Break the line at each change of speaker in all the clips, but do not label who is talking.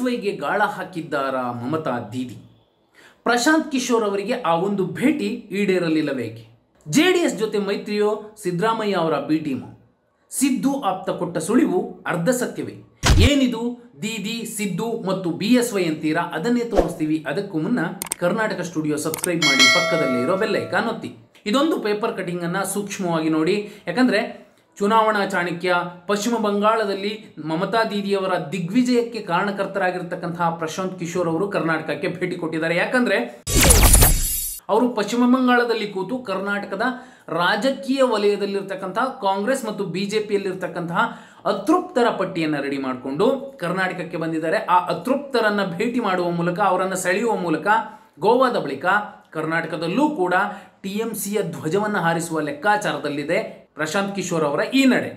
ವೈಗೆ ಗಾಳ ಹಾಕಿದ್ದಾರ ಮಮತಾ ದೀದಿ ಪ್ರಶಾಂತ್ ಕಿಶೋರ್ ಅವರಿಗೆ ಆ ಒಂದು ಭೇಟಿ ಈಡೇರಲಿಲ್ಲವೇಕೆ ಜೆ ಡಿ ಎಸ್ ಜೊತೆ ಮೈತ್ರಿಯೋ ಸಿದ್ದರಾಮಯ್ಯ ಅವರ ಬಿ ಟೀಮು ಸಿದ್ದು ಆಪ್ತ ಕೊಟ್ಟ ಸುಳಿವು ಅರ್ಧ ಸತ್ಯವೇ ಏನಿದು ದೀದಿ ಸಿದ್ದು ಮತ್ತು ಬಿ ಎಸ್ ವೈ ಅಂತೀರಾ ಅದನ್ನೇ ತೋರಿಸ್ತೀವಿ ಅದಕ್ಕೂ ಮುನ್ನ ಕರ್ನಾಟಕ ಸ್ಟುಡಿಯೋ ಸಬ್ಸ್ಕ್ರೈಬ್ ಮಾಡಿ ಪಕ್ಕದಲ್ಲೇ ಇರೋ ಬೆಲ್ಲೈಕಾನ್ ಒತ್ತಿ ಇದೊಂದು ಪೇಪರ್ ಕಟಿಂಗ್ ಅನ್ನ ಸೂಕ್ಷ್ಮವಾಗಿ ನೋಡಿ ಯಾಕಂದ್ರೆ ಚುನಾವಣಾ ಚಾಣಕ್ಯ ಪಶ್ಚಿಮ ಬಂಗಾಳದಲ್ಲಿ ಮಮತಾ ದೀದಿಯವರ ದಿಗ್ವಿಜಯಕ್ಕೆ ಕಾರಣಕರ್ತರಾಗಿರ್ತಕ್ಕಂತಹ ಪ್ರಶಾಂತ್ ಕಿಶೋರ್ ಅವರು ಕರ್ನಾಟಕಕ್ಕೆ ಭೇಟಿ ಕೊಟ್ಟಿದ್ದಾರೆ ಯಾಕಂದ್ರೆ ಅವರು ಪಶ್ಚಿಮ ಬಂಗಾಳದಲ್ಲಿ ಕೂತು ಕರ್ನಾಟಕದ ರಾಜಕೀಯ ವಲಯದಲ್ಲಿರ್ತಕ್ಕಂತಹ ಕಾಂಗ್ರೆಸ್ ಮತ್ತು ಬಿಜೆಪಿಯಲ್ಲಿರ್ತಕ್ಕಂತಹ ಅತೃಪ್ತರ ಪಟ್ಟಿಯನ್ನು ರೆಡಿ ಮಾಡಿಕೊಂಡು ಕರ್ನಾಟಕಕ್ಕೆ ಬಂದಿದ್ದಾರೆ ಆ ಅತೃಪ್ತರನ್ನ ಭೇಟಿ ಮಾಡುವ ಮೂಲಕ ಅವರನ್ನು ಸೆಳೆಯುವ ಮೂಲಕ ಗೋವಾದ ಬಳಿಕ ಕರ್ನಾಟಕದಲ್ಲೂ ಕೂಡ ಟಿ ಎಂ ಸಿಯ ಧ್ವಜವನ್ನು ಹಾರಿಸುವ ಲೆಕ್ಕಾಚಾರದಲ್ಲಿದೆ ಪ್ರಶಾಂತ್ ಕಿಶೋರ್ ಅವರ ಈ ನಡೆ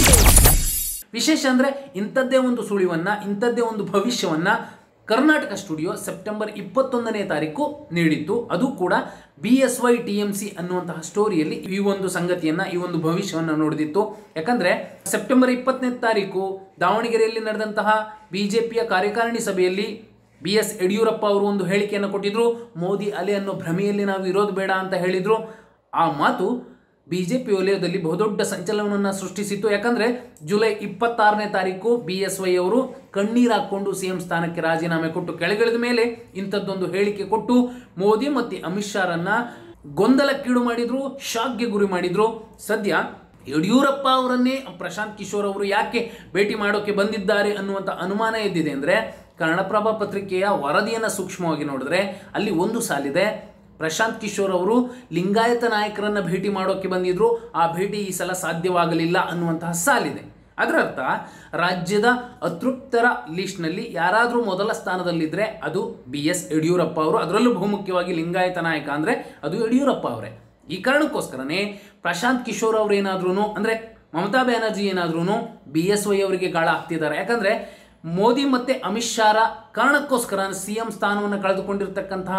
ವಿಶೇಷ ಅಂದ್ರೆ ಇಂಥದ್ದೇ ಒಂದು ಸುಳಿವನ್ನ ಇಂಥದ್ದೇ ಒಂದು ಭವಿಷ್ಯವನ್ನ ಕರ್ನಾಟಕ ಸ್ಟುಡಿಯೋ ಸೆಪ್ಟೆಂಬರ್ ಇಪ್ಪತ್ತೊಂದನೇ ತಾರೀಕು ನೀಡಿತ್ತು ಅದು ಕೂಡ B S Y T M C ಅನ್ನುವಂತಹ ಸ್ಟೋರಿಯಲ್ಲಿ ಈ ಒಂದು ಸಂಗತಿಯನ್ನ ಈ ಒಂದು ಭವಿಷ್ಯವನ್ನು ನೋಡಿದಿತ್ತು ಯಾಕಂದ್ರೆ ಸೆಪ್ಟೆಂಬರ್ ಇಪ್ಪತ್ತನೇ ತಾರೀಕು ದಾವಣಗೆರೆಯಲ್ಲಿ ನಡೆದಂತಹ ಬಿಜೆಪಿಯ ಕಾರ್ಯಕಾರಿಣಿ ಸಭೆಯಲ್ಲಿ ಬಿ ಎಸ್ ಯಡಿಯೂರಪ್ಪ ಅವರು ಒಂದು ಹೇಳಿಕೆಯನ್ನು ಕೊಟ್ಟಿದ್ರು ಮೋದಿ ಅಲೆ ಅನ್ನೋ ಭ್ರಮೆಯಲ್ಲಿ ನಾವು ಇರೋದು ಬೇಡ ಅಂತ ಹೇಳಿದ್ರು ಆ ಮಾತು ಬಿಜೆಪಿ ವಲಯದಲ್ಲಿ ಬಹುದೊಡ್ಡ ಸಂಚಲನವನ್ನು ಸೃಷ್ಟಿಸಿತ್ತು ಯಾಕಂದ್ರೆ ಜುಲೈ ಇಪ್ಪತ್ತಾರನೇ ತಾರೀಕು ಬಿ ಎಸ್ ವೈ ಅವರು ಕಣ್ಣೀರು ಹಾಕೊಂಡು ಸಿಎಂ ಸ್ಥಾನಕ್ಕೆ ರಾಜೀನಾಮೆ ಕೊಟ್ಟು ಕೆಳಗಿಳಿದ ಮೇಲೆ ಇಂಥದ್ದೊಂದು ಹೇಳಿಕೆ ಕೊಟ್ಟು ಮೋದಿ ಮತ್ತು ಅಮಿತ್ ಶಾರನ್ನ ಗೊಂದಲಕ್ಕೀಡು ಮಾಡಿದ್ರು ಶಾಕ್ಗೆ ಗುರಿ ಮಾಡಿದ್ರು ಸದ್ಯ ಯಡಿಯೂರಪ್ಪ ಅವರನ್ನೇ ಪ್ರಶಾಂತ್ ಕಿಶೋರ್ ಅವರು ಯಾಕೆ ಭೇಟಿ ಮಾಡೋಕೆ ಬಂದಿದ್ದಾರೆ ಅನ್ನುವಂಥ ಅನುಮಾನ ಎದ್ದಿದೆ ಅಂದರೆ ಕನ್ನಡಪ್ರಭ ಪತ್ರಿಕೆಯ ವರದಿಯನ್ನು ಸೂಕ್ಷ್ಮವಾಗಿ ನೋಡಿದ್ರೆ ಅಲ್ಲಿ ಒಂದು ಸಾಲಿದೆ ಪ್ರಶಾಂತ್ ಕಿಶೋರ್ ಅವರು ಲಿಂಗಾಯತ ನಾಯಕರನ್ನ ಭೇಟಿ ಮಾಡೋಕೆ ಬಂದಿದ್ರು ಆ ಭೇಟಿ ಈ ಸಲ ಸಾಧ್ಯವಾಗಲಿಲ್ಲ ಅನ್ನುವಂತಹ ಸಾಲಿದೆ ಅದರ ಅರ್ಥ ರಾಜ್ಯದ ಅತೃಪ್ತರ ಲಿಸ್ಟ್ನಲ್ಲಿ ಯಾರಾದರೂ ಮೊದಲ ಸ್ಥಾನದಲ್ಲಿದ್ದರೆ ಅದು ಬಿ ಎಸ್ ಯಡಿಯೂರಪ್ಪ ಅವರು ಅದರಲ್ಲೂ ಬಹುಮುಖ್ಯವಾಗಿ ಲಿಂಗಾಯತ ನಾಯಕ ಅಂದರೆ ಅದು ಯಡಿಯೂರಪ್ಪ ಅವರೇ ಈ ಕಾರಣಕ್ಕೋಸ್ಕರನೇ ಪ್ರಶಾಂತ್ ಕಿಶೋರ್ ಅವರು ಏನಾದ್ರೂ ಅಂದರೆ ಮಮತಾ ಬ್ಯಾನರ್ಜಿ ಏನಾದ್ರೂ ಬಿ ಎಸ್ ವೈ ಅವರಿಗೆ ಗಾಳ ಹಾಕ್ತಿದ್ದಾರೆ ಯಾಕಂದರೆ ಮೋದಿ ಮತ್ತು ಅಮಿತ್ ಶಾರ ಕಾರಣಕ್ಕೋಸ್ಕರ ಸಿ ಎಂ ಸ್ಥಾನವನ್ನು ಕಳೆದುಕೊಂಡಿರ್ತಕ್ಕಂತಹ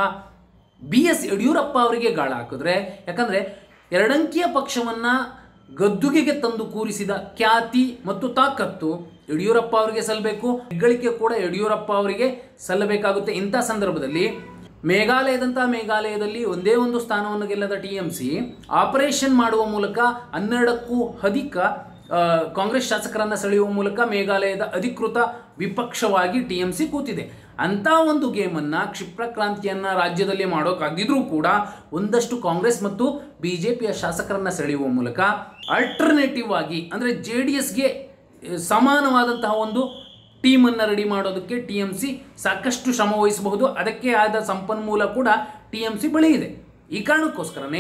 ಬಿ ಎಸ್ ಯಡಿಯೂರಪ್ಪ ಅವರಿಗೆ ಗಾಳ ಹಾಕಿದ್ರೆ ಯಾಕಂದರೆ ಎರಡಂಕಿಯ ಪಕ್ಷವನ್ನು ಗದ್ದುಗೆಗೆ ತಂದು ಕೂರಿಸಿದ ಖ್ಯಾತಿ ಮತ್ತು ತಾಕತ್ತು ಯಡಿಯೂರಪ್ಪ ಅವರಿಗೆ ಸಲ್ಲಬೇಕು ಹೆಗ್ಗಳಿಕೆ ಕೂಡ ಯಡಿಯೂರಪ್ಪ ಅವರಿಗೆ ಸಲ್ಲಬೇಕಾಗುತ್ತೆ ಇಂಥ ಸಂದರ್ಭದಲ್ಲಿ ಮೇಘಾಲಯದಂತಹ ಮೇಘಾಲಯದಲ್ಲಿ ಒಂದೇ ಒಂದು ಸ್ಥಾನವನ್ನು ಗೆಲ್ಲದ ಟಿ ಎಂ ಸಿ ಆಪರೇಷನ್ ಮಾಡುವ ಮೂಲಕ ಹನ್ನೆರಡಕ್ಕೂ ಅಧಿಕ ಆ, ಕಾಂಗ್ರೆಸ್ ಶಾಸಕರನ್ನ ಸೆಳೆಯುವ ಮೂಲಕ ಮೇಘಾಲಯದ ಅಧಿಕೃತ ವಿಪಕ್ಷವಾಗಿ ಟಿ ಎಂ ಸಿ ಕೂತಿದೆ ಅಂತ ಒಂದು ಗೇಮನ್ನು ಕ್ಷಿಪ್ರ ಕ್ರಾಂತಿಯನ್ನ ರಾಜ್ಯದಲ್ಲಿ ಮಾಡೋಕ್ಕಾಗಿದ್ರೂ ಕೂಡ ಒಂದಷ್ಟು ಕಾಂಗ್ರೆಸ್ ಮತ್ತು ಬಿಜೆಪಿಯ ಶಾಸಕರನ್ನ ಸೆಳೆಯುವ ಮೂಲಕ ಆಲ್ಟರ್ನೇಟಿವ್ ಆಗಿ ಅಂದರೆ ಜೆ ಡಿ ಎಸ್ಗೆ ಸಮಾನವಾದಂತಹ ಒಂದು ಟೀಮನ್ನು ರೆಡಿ ಮಾಡೋದಕ್ಕೆ ಟಿ ಎಂ ಸಿ ಸಾಕಷ್ಟು ಶ್ರಮ ವಹಿಸಬಹುದು ಅದಕ್ಕೆ ಆದ ಸಂಪನ್ಮೂಲ ಕೂಡ ಟಿ ಎಂ ಸಿ ಬಳಿ ಇದೆ ಈ ಕಾರಣಕ್ಕೋಸ್ಕರನೇ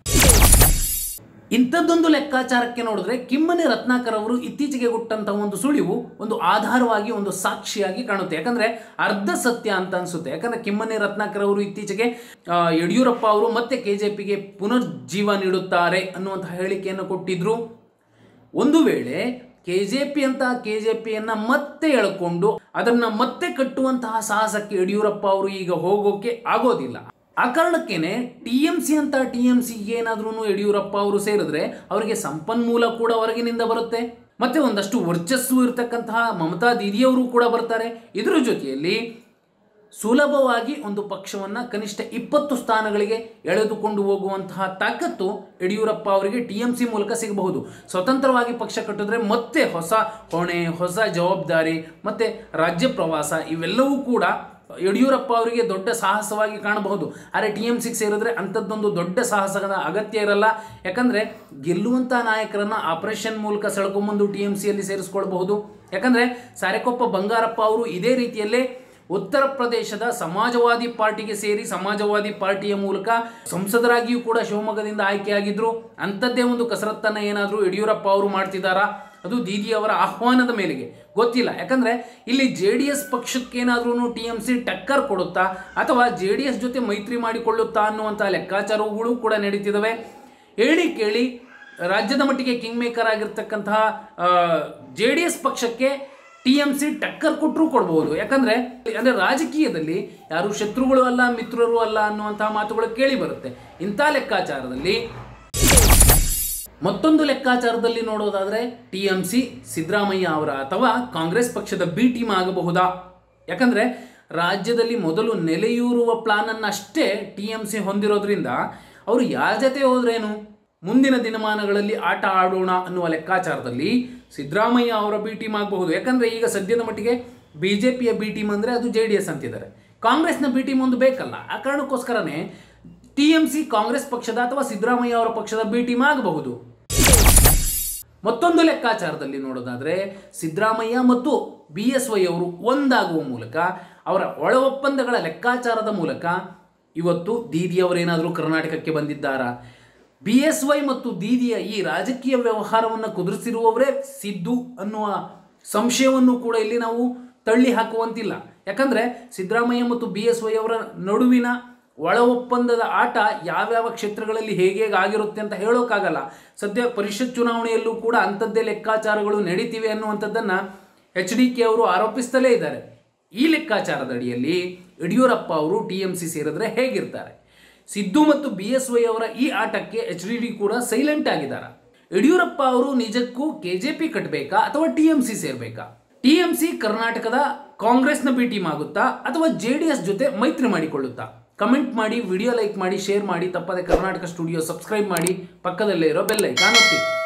ಇಂಥದ್ದೊಂದು ಲೆಕ್ಕಾಚಾರಕ್ಕೆ ನೋಡಿದ್ರೆ ಕಿಮ್ಮನೆ ರತ್ನಾಕರ್ ಅವರು ಇತ್ತೀಚೆಗೆ ಕೊಟ್ಟಂತಹ ಒಂದು ಸುಳಿವು ಒಂದು ಆಧಾರವಾಗಿ ಒಂದು ಸಾಕ್ಷಿಯಾಗಿ ಕಾಣುತ್ತೆ ಯಾಕಂದ್ರೆ ಅರ್ಧ ಸತ್ಯ ಅಂತ ಅನ್ಸುತ್ತೆ ಯಾಕಂದ್ರೆ ಕಿಮ್ಮನೆ ರತ್ನಾಕರ್ ಅವರು ಇತ್ತೀಚೆಗೆ ಆ, ಯಡಿಯೂರಪ್ಪ ಅವರು ಮತ್ತೆ ಕೆಜೆಪಿಗೆ ಪುನರ್ಜೀವ ನೀಡುತ್ತಾರೆ ಅನ್ನುವಂತಹ ಹೇಳಿಕೆಯನ್ನು ಕೊಟ್ಟಿದ್ರು ಒಂದು ವೇಳೆ ಕೆ ಜೆ ಪಿ ಅಂತ ಕೆ ಜೆ ಪಿಯನ್ನು ಮತ್ತೆ ಎಳ್ಕೊಂಡು ಅದನ್ನ ಮತ್ತೆ ಕಟ್ಟುವಂತಹ ಸಾಹಸಕ್ಕೆ ಯಡಿಯೂರಪ್ಪ ಅವರು ಈಗ ಹೋಗೋಕೆ ಆಗೋದಿಲ್ಲ ಆ ಕಾರಣಕ್ಕೇನೆ ಟಿ ಎಂ ಸಿ ಅಂತ ಟಿ ಎಂ ಸಿ ಏನಾದ್ರೂ ಯಡಿಯೂರಪ್ಪ ಅವರು ಸೇರಿದ್ರೆ ಅವರಿಗೆ ಸಂಪನ್ಮೂಲ ಕೂಡ ಹೊರಗಿನಿಂದ ಬರುತ್ತೆ ಮತ್ತೆ ಒಂದಷ್ಟು ವರ್ಚಸ್ಸು ಇರತಕ್ಕಂತಹ ಮಮತಾ ದೀದಿಯವರು ಕೂಡ ಬರ್ತಾರೆ ಇದರ ಜೊತೆಯಲ್ಲಿ ಸುಲಭವಾಗಿ ಒಂದು ಪಕ್ಷವನ್ನು ಕನಿಷ್ಠ ಇಪ್ಪತ್ತು ಸ್ಥಾನಗಳಿಗೆ ಎಳೆದುಕೊಂಡು ಹೋಗುವಂತಹ ತಾಕತ್ತು ಯಡಿಯೂರಪ್ಪ ಅವರಿಗೆ ಟಿ ಎಂ ಸಿ ಮೂಲಕ ಸಿಗಬಹುದು ಸ್ವತಂತ್ರವಾಗಿ ಪಕ್ಷ ಕಟ್ಟಿದ್ರೆ ಮತ್ತೆ ಹೊಸ ಹೊಣೆ ಹೊಸ ಜವಾಬ್ದಾರಿ ಮತ್ತೆ ರಾಜ್ಯ ಪ್ರವಾಸ ಇವೆಲ್ಲವೂ ಕೂಡ ಯಡಿಯೂರಪ್ಪ ಅವರಿಗೆ ದೊಡ್ಡ ಸಾಹಸವಾಗಿ ಕಾಣಬಹುದು ಆದರೆ ಟಿ ಎಂ ಸಿಗೆ ಸೇರಿದ್ರೆ ಅಂಥದ್ದೊಂದು ದೊಡ್ಡ ಸಾಹಸದ ಅಗತ್ಯ ಇರಲ್ಲ ಯಾಕಂದರೆ ಗೆಲ್ಲುವಂಥ ನಾಯಕರನ್ನು ಆಪರೇಷನ್ ಮೂಲಕ ಸೆಳ್ಕೊಂಬಂದು ಟಿ ಎಂ ಸಿಯಲ್ಲಿ ಸೇರಿಸ್ಕೊಳ್ಬಹುದು ಯಾಕಂದರೆ ಸಾರೆಕೊಪ್ಪ ಬಂಗಾರಪ್ಪ ಅವರು ಇದೇ ರೀತಿಯಲ್ಲೇ ಉತ್ತರ ಪ್ರದೇಶದ ಸಮಾಜವಾದಿ ಪಾರ್ಟಿಗೆ ಸೇರಿ ಸಮಾಜವಾದಿ ಪಾರ್ಟಿಯ ಮೂಲಕ ಸಂಸದರಾಗಿಯೂ ಕೂಡ ಶಿವಮೊಗ್ಗದಿಂದ ಆಯ್ಕೆಯಾಗಿದ್ರು ಅಂಥದ್ದೇ ಒಂದು ಕಸರತ್ತನ್ನು ಏನಾದರೂ ಯಡಿಯೂರಪ್ಪ ಅವರು ಮಾಡ್ತಿದ್ದಾರಾ ಅದು ದೀದಿ ಅವರ ಆಹ್ವಾನದ ಮೇಲೆಗೆ ಗೊತ್ತಿಲ್ಲ ಯಾಕಂದ್ರೆ ಇಲ್ಲಿ ಜೆ ಡಿ ಎಸ್ ಪಕ್ಷಕ್ಕೇನಾದ್ರೂ ಟಿ ಎಂ ಸಿ ಟಕ್ಕರ್ ಕೊಡುತ್ತಾ ಅಥವಾ ಜೆ ಡಿ ಎಸ್ ಜೊತೆ ಮೈತ್ರಿ ಮಾಡಿಕೊಳ್ಳುತ್ತಾ ಅನ್ನುವಂಥ ಲೆಕ್ಕಾಚಾರಗಳು ಕೂಡ ನಡೀತಿದ್ದಾವೆ ಹೇಳಿ ಕೇಳಿ ರಾಜ್ಯದ ಮಟ್ಟಿಗೆ ಕಿಂಗ್ ಮೇಕರ್ ಆಗಿರ್ತಕ್ಕಂತಹ ಜೆ ಡಿ ಎಸ್ ಪಕ್ಷಕ್ಕೆ ಟಿ ಎಂ ಸಿ ಟಕ್ಕರ್ ಕೊಟ್ಟರು ಕೊಡ್ಬೋದು ಯಾಕಂದ್ರೆ ಅಂದ್ರೆ ರಾಜಕೀಯದಲ್ಲಿ ಯಾರು ಶತ್ರುಗಳು ಅಲ್ಲ ಮಿತ್ರರು ಅಲ್ಲ ಅನ್ನುವಂತಹ ಮಾತುಗಳು ಕೇಳಿ ಬರುತ್ತೆ ಇಂಥ ಲೆಕ್ಕಾಚಾರದಲ್ಲಿ ಮತ್ತೊಂದು ಲೆಕ್ಕಾಚಾರದಲ್ಲಿ ನೋಡೋದಾದ್ರೆ ಟಿ ಎಂ ಸಿ ಸಿದ್ದರಾಮಯ್ಯ ಅವರ ಅಥವಾ ಕಾಂಗ್ರೆಸ್ ಪಕ್ಷದ ಬಿ ಟೀಮ್ ಆಗಬಹುದಾ ಯಾಕಂದರೆ ರಾಜ್ಯದಲ್ಲಿ ಮೊದಲು ನೆಲೆಯೂರುವ ಪ್ಲಾನನ್ನು ಅಷ್ಟೇ ಟಿ ಎಮ್ ಸಿ ಹೊಂದಿರೋದ್ರಿಂದ ಅವರು ಯಾರ ಜೊತೆ ಹೋದ್ರೇನು ಮುಂದಿನ ದಿನಮಾನಗಳಲ್ಲಿ ಆಟ ಆಡೋಣ ಅನ್ನುವ ಲೆಕ್ಕಾಚಾರದಲ್ಲಿ ಸಿದ್ದರಾಮಯ್ಯ ಅವರ ಬಿ ಟೀಮ್ ಆಗಬಹುದು ಯಾಕಂದರೆ ಈಗ ಸದ್ಯದ ಮಟ್ಟಿಗೆ ಬಿ ಜೆ ಪಿಯ ಬಿ ಟೀಮ್ ಅಂದರೆ ಅದು ಜೆ ಡಿ ಎಸ್ ಅಂತಿದ್ದಾರೆ ಕಾಂಗ್ರೆಸ್ನ ಬಿ ಟೀಮ್ ಒಂದು ಬೇಕಲ್ಲ ಆ ಕಾರಣಕ್ಕೋಸ್ಕರನೇ ಟಿ ಎಂ ಸಿ ಕಾಂಗ್ರೆಸ್ ಪಕ್ಷದ ಅಥವಾ ಸಿದ್ದರಾಮಯ್ಯ ಅವರ ಪಕ್ಷದ ಬಿ ಟೀಮ್ ಆಗಬಹುದು ಮತ್ತೊಂದು ಲೆಕ್ಕಾಚಾರದಲ್ಲಿ ನೋಡೋದಾದರೆ ಸಿದ್ದರಾಮಯ್ಯ ಮತ್ತು ಬಿ ಎಸ್ ವೈ ಅವರು ಒಂದಾಗುವ ಮೂಲಕ ಅವರ ಒಳ ಒಪ್ಪಂದಗಳ ಲೆಕ್ಕಾಚಾರದ ಮೂಲಕ ಇವತ್ತು ದೀದಿಯವರೇನಾದರೂ ಕರ್ನಾಟಕಕ್ಕೆ ಬಂದಿದ್ದಾರಾ ಬಿ ಎಸ್ ವೈ ಮತ್ತು ದೀದಿಯ ಈ ರಾಜಕೀಯ ವ್ಯವಹಾರವನ್ನು ಕುದುರಿಸಿರುವವರೇ ಸಿದ್ದು ಅನ್ನುವ ಸಂಶಯವನ್ನು ಕೂಡ ಇಲ್ಲಿ ನಾವು ತಳ್ಳಿ ಹಾಕುವಂತಿಲ್ಲ ಯಾಕಂದರೆ ಸಿದ್ದರಾಮಯ್ಯ ಮತ್ತು ಬಿ ಎಸ್ ವೈ ಅವರ ನಡುವಿನ ಒಳ ಒಪ್ಪಂದದ ಆಟ ಯಾವ್ಯಾವ ಕ್ಷೇತ್ರಗಳಲ್ಲಿ ಹೇಗೆ ಹೇಗೆ ಆಗಿರುತ್ತೆ ಅಂತ ಹೇಳೋಕ್ಕಾಗಲ್ಲ ಸದ್ಯ ಪರಿಷತ್ ಚುನಾವಣೆಯಲ್ಲೂ ಕೂಡ ಅಂಥದ್ದೇ ಲೆಕ್ಕಾಚಾರಗಳು ನಡೀತಿವೆ ಅನ್ನುವಂಥದ್ದನ್ನು ಎಚ್ ಡಿ ಕೆ ಅವರು ಆರೋಪಿಸ್ತಲೇ ಇದ್ದಾರೆ ಈ ಲೆಕ್ಕಾಚಾರದ ಅಡಿಯಲ್ಲಿ ಯಡಿಯೂರಪ್ಪ ಅವರು ಟಿ ಎಂ ಸಿ ಸೇರಿದ್ರೆ ಹೇಗಿರ್ತಾರೆ ಸಿದ್ದು ಮತ್ತು ಬಿ ಎಸ್ ವೈ ಅವರ ಈ ಆಟಕ್ಕೆ ಎಚ್ ಡಿ ಡಿ ಕೂಡ ಸೈಲೆಂಟ್ ಆಗಿದ್ದಾರೆ ಯಡಿಯೂರಪ್ಪ ಅವರು ನಿಜಕ್ಕೂ ಕೆ ಜೆ ಪಿ ಕಟ್ಟಬೇಕಾ ಅಥವಾ ಟಿ ಎಂ ಸಿ ಸೇರ್ಬೇಕಾ ಟಿ ಎಂ ಸಿ ಕರ್ನಾಟಕದ ಕಾಂಗ್ರೆಸ್ನ ಬಿ ಟೀಮ್ ಆಗುತ್ತಾ ಅಥವಾ ಜೆ ಡಿ ಎಸ್ ಜೊತೆ ಮೈತ್ರಿ ಮಾಡಿಕೊಳ್ಳುತ್ತಾ ಕಮೆಂಟ್ ಮಾಡಿ ವಿಡಿಯೋ ಲೈಕ್ ಮಾಡಿ ಶೇರ್ ಮಾಡಿ ತಪ್ಪದೆ ಕರ್ನಾಟಕ ಸ್ಟುಡಿಯೋ ಸಬ್ಸ್ಕ್ರೈಬ್ ಮಾಡಿ ಪಕ್ಕದಲ್ಲೇ ಇರೋ ಬೆಲ್ ಐಕಾನ್ ಒತ್ತಿ